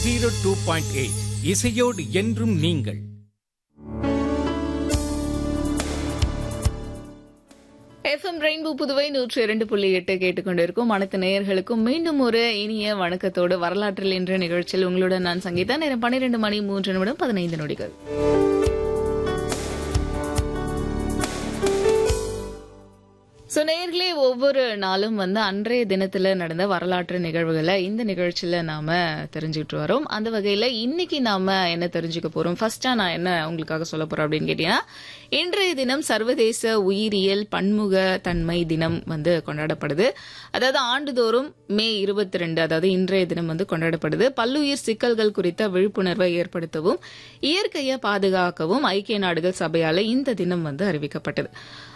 zero two point eight இசையோடு என்றும் நீங்கள் எஃப்எம் ரெயின்போ புதுவை நூற்றி இரண்டு புள்ளி எட்டு கேட்டுக்கொண்டிருக்கும் அனைத்து நேயர்களுக்கும் மீண்டும் ஒரு இனிய வணக்கத்தோடு வரலாற்றில் என்ற நிகழ்ச்சியில் உங்களுடன் நான் சங்கீதா நேரம் பன்னிரண்டு மணி மூன்று நிமிடம் பதினைந்து நொடிகள் ஸோ நேர்களே ஒவ்வொரு நாளும் வந்து அன்றைய தினத்துல நடந்த வரலாற்று நிகழ்வுகளை இந்த நிகழ்ச்சியில நாம தெரிஞ்சுக்கிட்டு வரோம் அந்த வகையில இன்னைக்கு நாம என்ன தெரிஞ்சுக்க போறோம் ஃபர்ஸ்டா நான் என்ன உங்களுக்காக சொல்ல போறேன் அப்படின்னு கேட்டீங்கன்னா இன்றைய தினம் சர்வதேச உயிரியல் பன்முக தன்மை தினம் வந்து கொண்டாடப்படுது அதாவது ஆண்டுதோறும் மே இருபத்தி ரெண்டு அதாவது இன்றைய தினம் வந்து கொண்டாடப்படுது பல்லுயிர் சிக்கல்கள் குறித்த விழிப்புணர்வை ஏற்படுத்தவும் இயற்கையை பாதுகாக்கவும் ஐக்கிய நாடுகள் சபையால இந்த தினம் வந்து அறிவிக்கப்பட்டது